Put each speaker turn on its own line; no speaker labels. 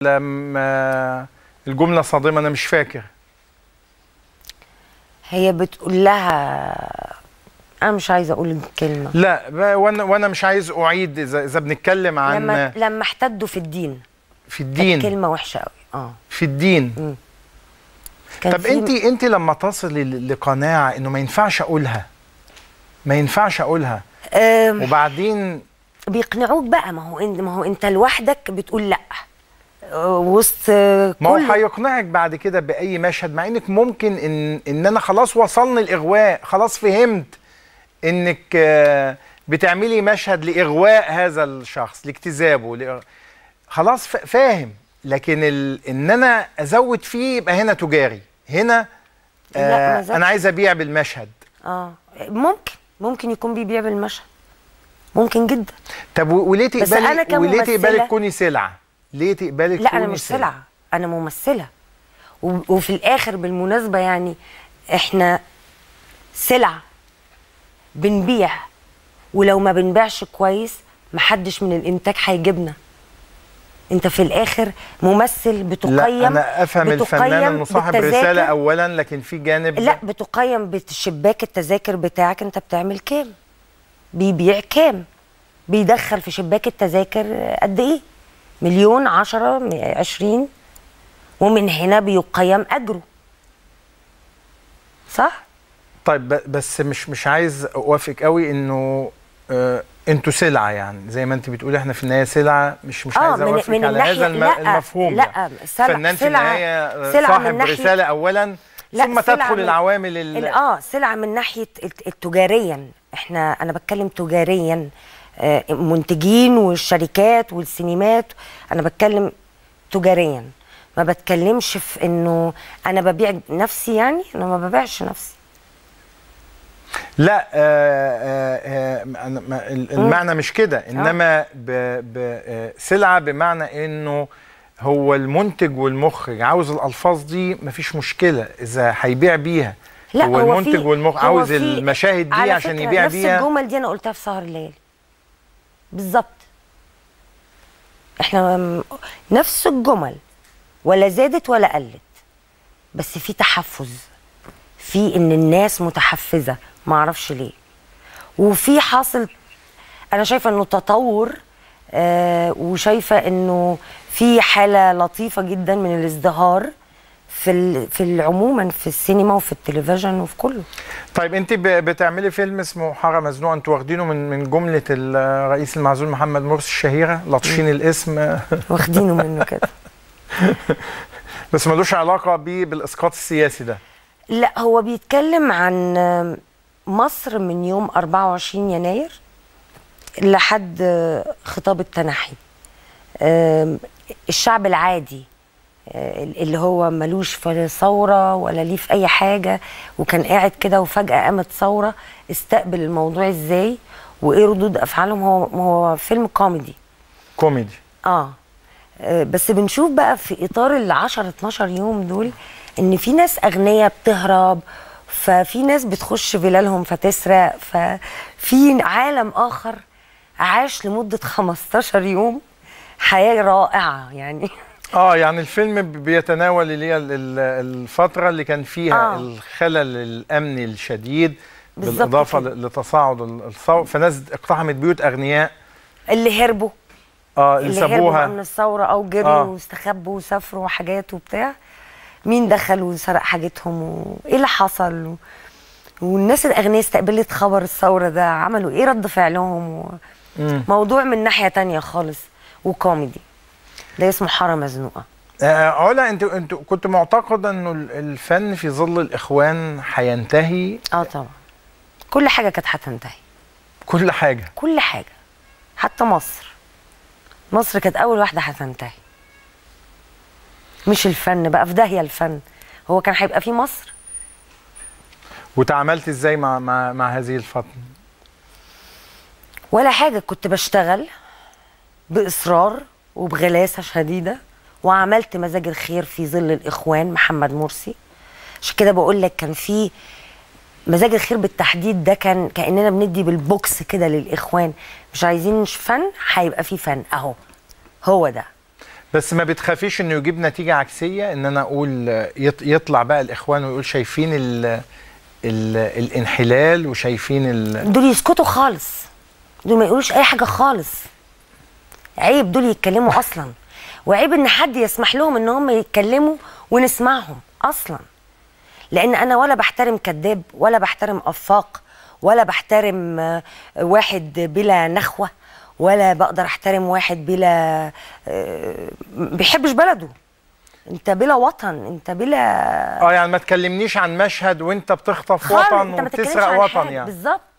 لما الجمله صادمه انا مش فاكر
هي بتقول لها انا مش عايزه اقول الكلمه
لا ب- وانا وانا مش عايز اعيد اذا اذا بنتكلم عن
لما لما احتدوا في الدين
في الدين
كلمه وحشه قوي اه
في الدين
كان
طب
في-
انت انت لما تصلي ل- لقناعه انه ما ينفعش اقولها ما ينفعش اقولها
أم،
وبعدين
بيقنعوك بقى ما هو انت ما هو انت لوحدك بتقول لا أه، وسط أه،
ما هو
كل
هيقنعك بعد كده باي مشهد مع انك ممكن ان ان انا خلاص وصلني الاغواء خلاص فهمت انك آه، بتعملي مشهد لاغواء هذا الشخص لاجتذابه لإغ... خلاص فا- فاهم لكن ال... ان انا ازود فيه يبقى هنا تجاري هنا
لا، ما
آه
زادش.
انا عايز ابيع بالمشهد
اه ممكن ممكن يكون بيبيع بالمشهد ممكن جدا
طب و- وليه
بس أنا
تقبلي وليه تقبلي
كممثلة-
تكوني سلعه ليه تقبلي
لا انا
تكوني
مش سلعه انا ممثله و- وفي الاخر بالمناسبه يعني احنا سلعه بنبيع ولو ما بنبيعش كويس محدش من الانتاج هيجيبنا انت في الاخر ممثل بتقيم
لا انا افهم الفنان
بتقيم
انه صاحب
بالتذاكر.
رساله اولا لكن في جانب
لا بتقيم بشباك التذاكر بتاعك انت بتعمل كام بيبيع كام بيدخل في شباك التذاكر قد ايه مليون عشرة م- عشرين ومن هنا بيقيم اجره صح
طيب ب- بس مش مش عايز اوافق قوي انه آه انتوا سلعه يعني زي ما انت بتقولي احنا في الناهايه سلعه مش مش
آه،
عايز
من-
اوافق
من
على
الناحية-
هذا الم...
لا،
المفهوم
لا،
يعني.
سلعة-
فنان في
سلعة-
النهايه آه،
سلعة من
صاحب
ناحية-
رساله اولا
لا،
ثم
سلعة
تدخل
من-
العوامل ال...
ال- اه سلعه من ناحيه الت- التجاريا احنا انا بتكلم تجاريا آه، منتجين والشركات والسينمات انا بتكلم تجاريا ما بتكلمش في انه انا ببيع نفسي يعني انا ما ببيعش نفسي
لا آه آه آه أنا- ما- ال- المعنى مش كده انما ب... ب... آه، سلعه بمعنى انه هو المنتج والمخرج عاوز الالفاظ دي مفيش مشكله اذا هيبيع بيها
لا
هو,
هو
المنتج
في-
والمخرج
هو
عاوز
في-
المشاهد دي
على
عشان
فكرة
يبيع
نفس
بيها
الجمل دي انا قلتها في سهر الليالي بالظبط احنا م- نفس الجمل ولا زادت ولا قلت بس في تحفز في ان الناس متحفزه ما اعرفش ليه وفي حاصل انا شايفه انه تطور آه وشايفه انه في حاله لطيفه جدا من الازدهار في ال- في ال- عموما في السينما وفي التلفزيون وفي كله
طيب انت ب- بتعملي فيلم اسمه حاره مزنوقه انتوا واخدينه من من جمله الرئيس المعزول محمد مرسي الشهيره لطشين الاسم
واخدينه منه كده
بس ملوش علاقه بيه بالاسقاط السياسي ده
لا هو بيتكلم عن مصر من يوم 24 يناير لحد خطاب التنحي آم، الشعب العادي آه، اللي هو ملوش في ثورة ولا ليه في أي حاجة وكان قاعد كده وفجأة قامت ثورة استقبل الموضوع ازاي وإيه ردود أفعالهم هو هو فيلم كوميدي
كوميدي
اه آه، بس بنشوف بقى في اطار ال 10 12 يوم دول ان في ناس اغنياء بتهرب ففي ناس بتخش فيلالهم فتسرق ففي عالم اخر عاش لمده 15 يوم حياه رائعه يعني
اه يعني الفيلم ب- بيتناول اللي هي ال- ال- الفتره اللي كان فيها
آه.
آه. الخلل الامني الشديد
بالظبط
بالاضافه
كده.
ل- لتصاعد ال- الثوره فناس اقتحمت بيوت اغنياء
اللي هربوا
اه اللي
اللي هربوا
سابوها
من الثوره او جريوا
آه.
واستخبوا وسافروا وحاجات وبتاع مين دخل وسرق حاجتهم وايه اللي حصل و... والناس الاغنياء استقبلت خبر الثوره ده عملوا ايه رد فعلهم و...
مم.
موضوع من ناحيه تانية خالص وكوميدي ده اسمه حاره مزنوقه
آه علا انت انت كنت معتقده انه ال- الفن في ظل الاخوان هينتهي
اه طبعا كل حاجه كانت هتنتهي
كل حاجه
كل حاجه حتى مصر مصر كانت اول واحده هتنتهي مش الفن بقى في داهيه الفن هو كان هيبقى في مصر
وتعاملت ازاي مع مع مع هذه الفتره
ولا حاجة كنت بشتغل بإصرار وبغلاسة شديدة وعملت مزاج الخير في ظل الإخوان محمد مرسي عشان كده بقول لك كان في مزاج الخير بالتحديد ده كان كأننا بندي بالبوكس كده للإخوان مش عايزين فن هيبقى في فن أهو هو ده
بس ما بتخافيش انه يجيب نتيجه عكسيه ان انا اقول آه، يط- يطلع بقى الاخوان ويقول شايفين ال ال الانحلال وشايفين ال
دول يسكتوا خالص دول ما يقولوش اي حاجه خالص عيب دول يتكلموا اصلا وعيب ان حد يسمح لهم ان هم يتكلموا ونسمعهم اصلا لان انا ولا بحترم كذاب ولا بحترم افاق ولا بحترم آه، واحد بلا نخوه ولا بقدر احترم واحد بلا آه، بيحبش بلده انت بلا وطن انت بلا
اه يعني ما تكلمنيش عن مشهد وانت بتخطف
خالص
وطن
انت ما تتكلمش
وبتسرق
عن
وطن
حاجة.
يعني
بالظبط